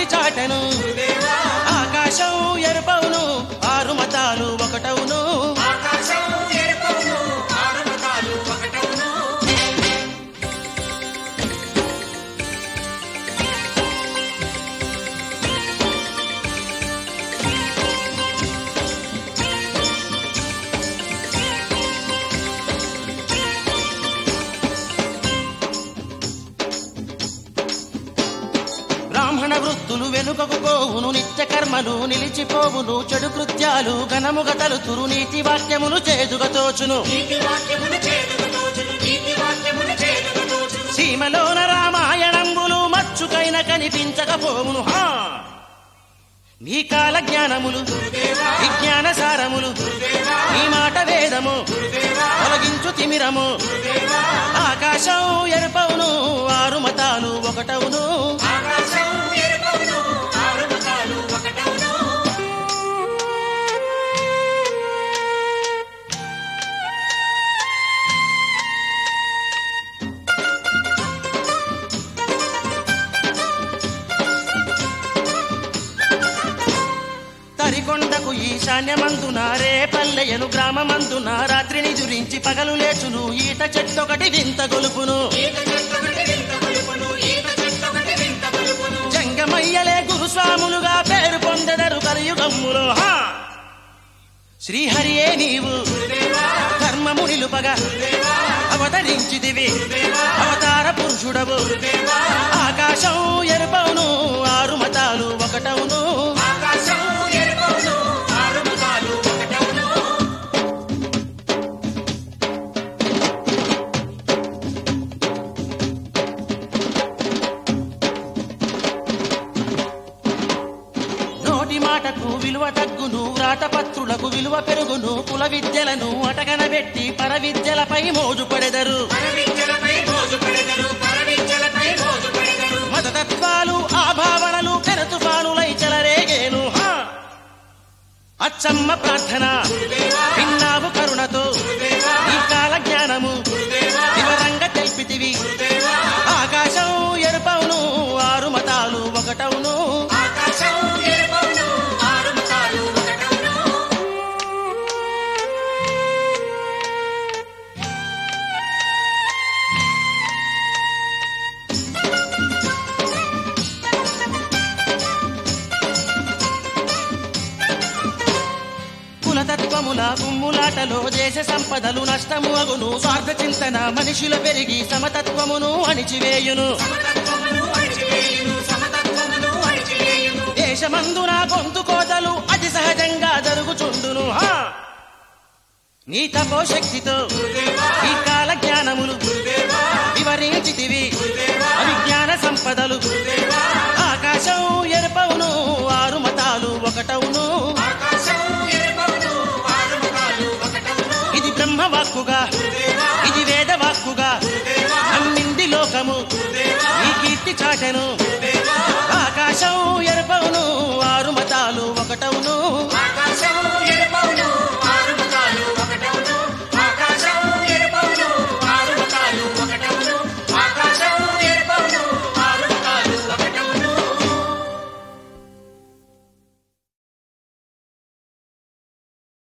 చాటను ఆకాశం ఎరుపవును ఆరు మతాలు ఒకటవును ఆకాశం ఎరుపవును ఆరు మతాలు ఒకటవును బ్రాహ్మణ వృత్తులు వెనుకకు పోవును నిత్య కర్మలు నిలిచిపోవును చెడు కృత్యాలు ఘనముగ తలుతురు నీతి వాక్యములు చేదుగా తోచును నీతి వాక్యమును చేదుగా తోచును నీతి వాక్యమును చేదుగా తోచును సీమలోన రామాయణంబులు మచ్చుకైన కనిపించకపోవును హా నీ కాల జ్ఞానములు విజ్ఞాన సారములు నీ మాట వేదము తొలగించు తిమిరము ఆకాశం ఎరుపవును ఆరు మతాలు ఒకటవును ఆకాశం ఎరుపవును ఆరు మతాలు ఒకటవును తరికొండకు ఈశాన్యమందున రేపల్లెయను గ్రామమందున రాత్రిని దురించి పగలు లేచును ఈత చెట్టొకటి వింత గొలుపును ఈత చెట్టొకటి వింత గొలుపును ఈత చెట్టొకటి వింత గొలుపును జంగమయ్యలే గురుస్వాములుగా పేరు పొందెదరు కలియుగమ్ములో హా! శ్రీహరియే నీవు ధర్మము నిలుపగా అవతరించిదివి అవతార పురుషుడవు ఆకాశం ఎరుపవును ఆరు మతాలు ఒకటవును ఆకాశం ఎరుపవును ఆరు మతాలు ఒకటవును నోటి మాటకు విలువ తగ్గును వ్రాతపత్రులకు విలువ పెరుగును కుల విద్యలను అటగనబెట్టి పర విద్యలపై మోజు పడెదరు పరవిద్యలపై మోజు పడెదరు పరవిద్యలపై మోజు పడెదరు మతతత్వాలు ఆ భావనలు పెరతుఫానులై చెలరేగేను హా! అచ్చమ్మ ప్రార్థన విన్నావు కరుణతో ఈ కాల జ్ఞానము వివరంగా తెలిపితివి ఆకాశం ఎరుపవును ఆరు మతాలు ఒకటవును ఆకాశం ఎరుపవును ఆరు మతాలు ఒకటవును కులతత్వముల గుమ్ములాటలో దేశ సంపదలు నష్టము అగును స్వార్థ చింతన మనుషుల పెరిగి సమతత్వమును అణిచివేయును సమతత్వమును అణిచివేయును సమతత్వమును అణిచివేయును దేశమందున గొంతు కోతలు అతి సహజంగా జరుగుచుండును హా! నీ తపో శక్తితో ఈ కాల జ్ఞానములు వివరించితివి అవిజ్ఞాన సంపదలు ఆకాశం ఎరుపవును ఆరు మతాలు ఒకటవును ఆకాశం ఎరుపవును ఆరు మతాలు ఒకటవును ఇది బ్రహ్మవాక్కుగా ఇది వేదవాక్కుగా అన్నింది లోకము ఈ కీర్తి చాటను ఆకాశం ఎరుపవును ఆరు మతాలు ఒకటవును ఆకాశం